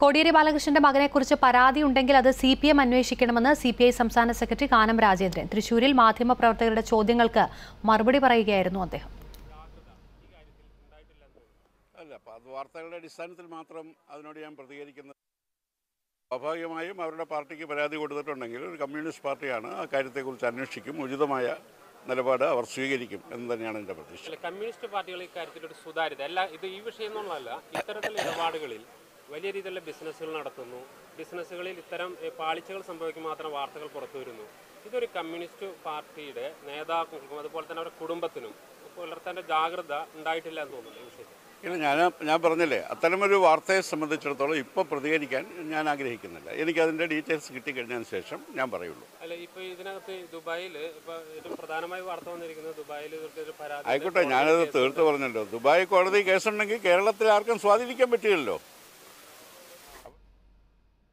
കോടിയേരി ബാലകൃഷ്ണന്റെ മകനെക്കുറിച്ച് പരാതി ഉണ്ടെങ്കിൽ അത് സി പി എം അന്വേഷിക്കണമെന്ന് സി പി ഐ സംസ്ഥാന സെക്രട്ടറി കാനം രാജേന്ദ്രൻ തൃശൂരിൽ മാധ്യമപ്രവർത്തകരുടെ ചോദ്യങ്ങൾക്ക് മറുപടി പറയുകയായിരുന്നു അദ്ദേഹം അല്ല അപ്പോൾ അത് വാർത്തകളുടെ അടിസ്ഥാനത്തിൽ മാത്രം അതിനോട് ഞാൻ പ്രതികരിക്കുന്നത് സ്വാഭാവികമായും അവരുടെ പാർട്ടിക്ക് പരാതി കൊടുത്തിട്ടുണ്ടെങ്കിൽ ഒരു കമ്മ്യൂണിസ്റ്റ് പാർട്ടിയാണ് ആ കാര്യത്തെക്കുറിച്ച് അന്വേഷിക്കും ഉചിതമായ നിലപാട് അവർ സ്വീകരിക്കും എന്ന് തന്നെയാണ് എൻ്റെ പ്രതീക്ഷ അല്ല കമ്മ്യൂണിസ്റ്റ് പാർട്ടികൾ ഇക്കാര്യത്തിൽ ഒരു സുതാര്യത അല്ല ഇത് ഈ വിഷയം എന്നുള്ളതല്ല ഇത്തരത്തിലുള്ള ഇടപാടുകളിൽ വലിയ രീതിയിലുള്ള ബിസിനസ്സുകൾ നടത്തുന്നു ബിസിനസ്സുകളിൽ ഇത്തരം ഏ, പാളിച്ചകൾ സംഭവിക്കും മാത്രം വാർത്തകൾ പുറത്തു വരുന്നു ഇതൊരു കമ്മ്യൂണിസ്റ്റ് പാർട്ടിയുടെ നേതാക്കൾക്കും അതുപോലെ തന്നെ അവരുടെ കുടുംബത്തിനും പുലർത്തേണ്ട ജാഗ്രത ഉണ്ടായിട്ടില്ല എന്ന് തോന്നുന്നു ഈ വിഷയത്തിൽ ഇല്ല ഞാൻ ഞാൻ പറഞ്ഞില്ലേ അത്തരമൊരു വാർത്തയെ സംബന്ധിച്ചിടത്തോളം ഇപ്പോൾ പ്രതികരിക്കാൻ ഞാൻ ആഗ്രഹിക്കുന്നില്ല എനിക്കതിൻ്റെ ഡീറ്റെയിൽസ് കിട്ടിക്കഴിഞ്ഞതിന് ശേഷം ഞാൻ പറയുള്ളൂ അല്ല ഇപ്പൊ ഇതിനകത്ത് ദുബായിൽ ഇപ്പൊ ഏറ്റവും പ്രധാനമായി വാർത്ത വന്നിരിക്കുന്നത് ദുബായിൽ ഇവർക്ക് ഒരു പരാതി ആയിക്കോട്ടെ ഞാനത് തീർത്ത് പറഞ്ഞല്ലോ ദുബായ് കോടതി കേസുണ്ടെങ്കിൽ കേരളത്തിൽ ആർക്കും സ്വാധീനിക്കാൻ പറ്റില്ലല്ലോ